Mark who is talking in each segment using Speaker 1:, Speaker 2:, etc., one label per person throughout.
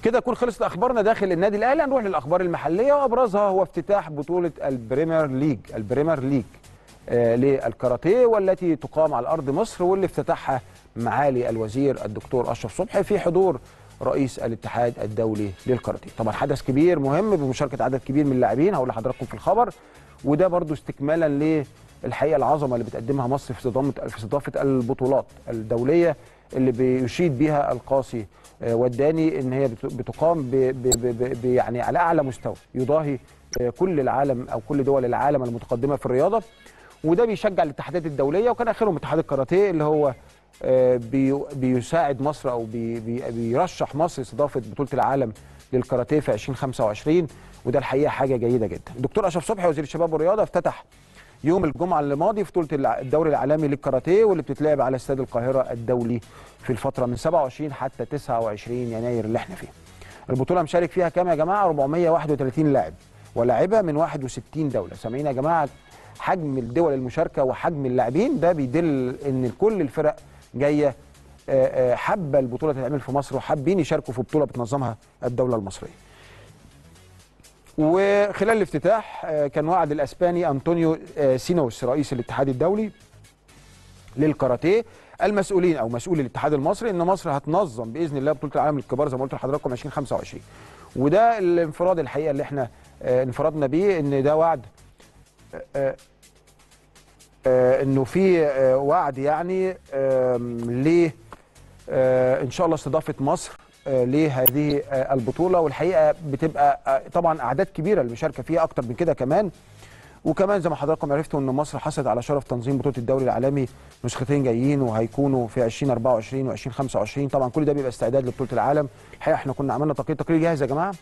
Speaker 1: كده تكون خلصت اخبارنا داخل النادي الاهلي هنروح للاخبار المحليه وابرزها هو افتتاح بطوله البريمير ليج البريمير ليج آه للكاراتيه والتي تقام على ارض مصر واللي افتتحها معالي الوزير الدكتور اشرف صبحي في حضور رئيس الاتحاد الدولي للكاراتيه طبعا حدث كبير مهم بمشاركه عدد كبير من اللاعبين هقول لحضراتكم في الخبر وده برضو استكمالا للحقيقه العظمه اللي بتقدمها مصر في استضافه في استضافه البطولات الدوليه اللي بيشيد بها القاسي وداني ان هي بتقام ب ب ب ب يعني على اعلى مستوى يضاهي كل العالم او كل دول العالم المتقدمه في الرياضه وده بيشجع الاتحادات الدوليه وكان اخرهم اتحاد الكاراتيه اللي هو بي بيساعد مصر او بي بي بيرشح مصر استضافه بطوله العالم للكاراتيه في 2025 وده الحقيقه حاجه جيده جدا. الدكتور اشرف صبحي وزير الشباب والرياضه افتتح يوم الجمعه الماضي بطوله الدوري العالمي للكاراتيه واللي بتتلعب على استاد القاهره الدولي في الفتره من 27 حتى 29 يناير اللي احنا فيه. البطوله مشارك فيها كام يا جماعه؟ 431 لاعب ولاعبه من 61 دوله، سامعين يا جماعه حجم الدول المشاركه وحجم اللاعبين ده بيدل ان كل الفرق جايه حابه البطوله تتعمل في مصر وحابين يشاركوا في بطوله بتنظمها الدوله المصريه. وخلال الافتتاح كان وعد الاسباني انطونيو سينوس رئيس الاتحاد الدولي للكاراتيه المسؤولين او مسؤول الاتحاد المصري ان مصر هتنظم باذن الله بطوله العالم للكبار زي ما قلت لحضراتكم 2025 وده الانفراد الحقيقه اللي احنا انفردنا بيه ان ده وعد انه في وعد يعني ل ان شاء الله استضافه مصر لهذه البطوله والحقيقه بتبقى طبعا اعداد كبيره المشاركه فيها اكتر من كده كمان وكمان زي ما حضراتكم عرفتوا ان مصر حصلت على شرف تنظيم بطوله الدوري العالمي نسختين جايين وهيكونوا في 2024 و2025 طبعا كل ده بيبقى استعداد لبطوله العالم الحقيقه احنا كنا عملنا تقرير تقرير جاهز يا جماعه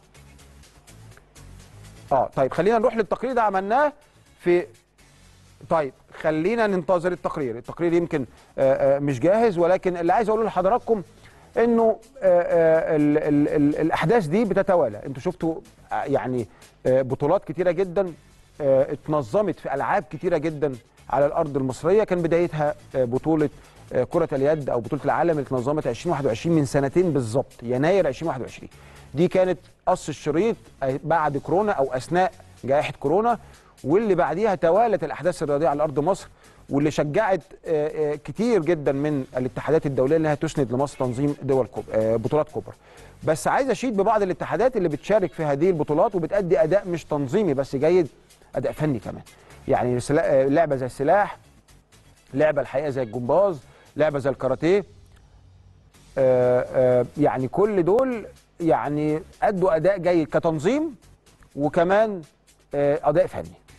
Speaker 1: اه طيب خلينا نروح للتقرير ده عملناه في طيب خلينا ننتظر التقرير التقرير يمكن آآ آآ مش جاهز ولكن اللي عايز اقوله لحضراتكم انه ال ال ال الاحداث دي بتتوالى انتوا شفتوا يعني بطولات كتيره جدا اتنظمت في العاب كتيره جدا على الارض المصريه كان بدايتها بطوله كره اليد او بطوله العالم اللي اتنظمت 2021 من سنتين بالظبط يناير 2021 دي كانت قص الشريط بعد كورونا او اثناء جائحه كورونا واللي بعديها توالت الاحداث الرياضيه على ارض مصر واللي شجعت كتير جدا من الاتحادات الدوليه انها تسند لمصر تنظيم دول كبرى بطولات كبرى بس عايز اشيد ببعض الاتحادات اللي بتشارك في هذه البطولات وبتادي اداء مش تنظيمي بس جيد اداء فني كمان يعني لعبه زي السلاح لعبه الحقيقه زي الجمباز لعبه زي الكاراتيه يعني كل دول يعني ادوا اداء جيد كتنظيم وكمان اداء فني